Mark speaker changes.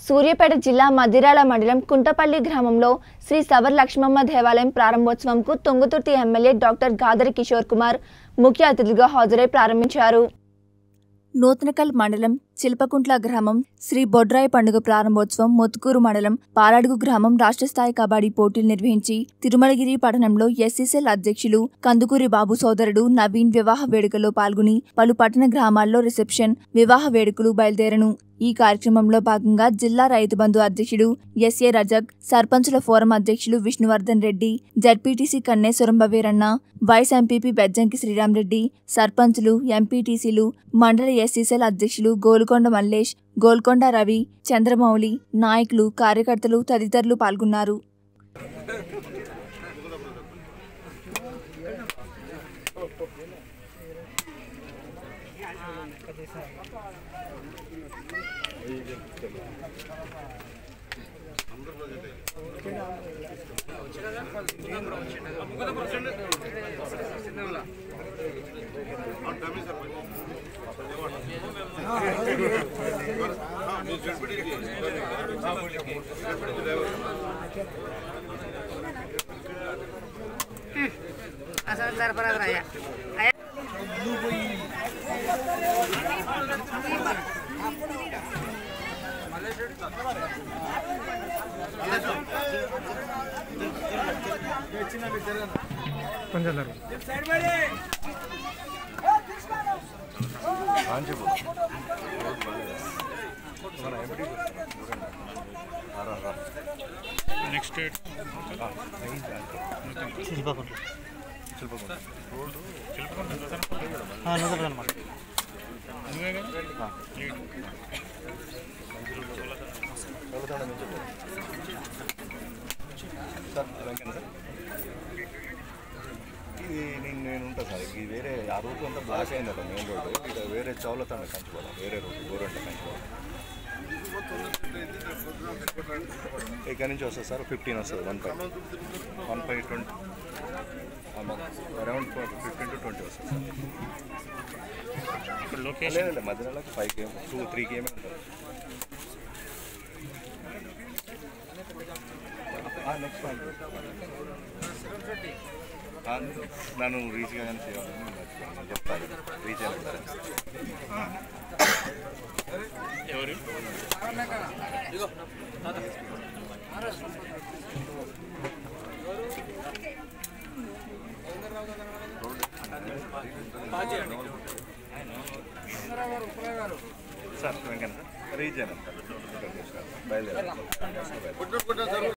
Speaker 1: సూర్యాపేట జిల్లా మదిరాల మండలం కుంటపల్లి గ్రామంలో శ్రీ సవర్ లక్ష్మమ్మ దేవాలయం ప్రారంభోత్సవంకు తుంగతుర్తి ఎమ్మెల్యే డాక్టర్ గాదరి కిషోర్ కుమార్ ముఖ్య అతిథిగా హాజరై ప్రారంభించారు నూతనకల్ మండలం చిల్పకుంట్ల గ్రామం శ్రీ బొడ్రాయి పండుగ ప్రారంభోత్సవం మొత్తుకూరు మండలం పారాడుగు గ్రామం రాష్ట్ర స్థాయి కబడ్డీ పోటీలు నిర్వహించి తిరుమలగిరి పట్టణంలో ఎస్సీసెల్ అధ్యక్షులు కందుకూరి బాబు సోదరుడు నవీన్ వివాహ వేడుకలో పాల్గొని పలు పట్టణ గ్రామాల్లో రిసెప్షన్ వివాహ వేడుకలు బయలుదేరను ఈ కార్యక్రమంలో భాగంగా జిల్లా రైతు బంధు అధ్యక్షుడు ఎస్ఏ రజక్ సర్పంచుల ఫోరం అధ్యక్షులు విష్ణువర్ధన్ రెడ్డి జడ్పీటీసీ కన్నేశ్వరం బవీరన్న వైస్ ఎంపీపీ బెజ్జంకి శ్రీరామరెడ్డి సర్పంచులు ఎంపీటీసీలు మండల ఎస్సీసీల అధ్యక్షులు గోలుకొండ మల్లేష్ గోల్కొండ రవి చంద్రమౌళి నాయకులు కార్యకర్తలు తదితరులు పాల్గొన్నారు
Speaker 2: అసలు సరఫరా అయ్యా
Speaker 3: కొంచెం జరుగు. నెక్స్ట్ డేట్ శిల్పకుంట శిల్పకుంట నూతన అనమాట నువ్వే కదా
Speaker 4: ఇది నేను నేను ఉంటాను సార్ ఇది వేరే ఆ రూట్ అంతా బ్లాక్ అయిందట మెయిన్ రోడ్ ఇక్కడ వేరే చౌలతండ కంచుకోవాలి వేరే రూట్ గోరంట కంచుకోవాలి ఇక్కడ నుంచి వస్తుంది సార్ ఫిఫ్టీన్ వస్తుంది one five one five twenty around fifteen to twenty వస్తుంది సార్
Speaker 3: ఇప్పుడు లొకేషన్
Speaker 4: లేదండి మధ్యలో five KM two three KM ఉంటుంది నెక్స్ట్ నన్ను రీచ్ కానీ చేయాలని నేను మర్చిపోయాను. చెప్తాను రీచ్ అయిన
Speaker 3: ఎవరు
Speaker 4: సార్ వెంకన్న రీచ్ అయినా సార్ బయలుదేరారు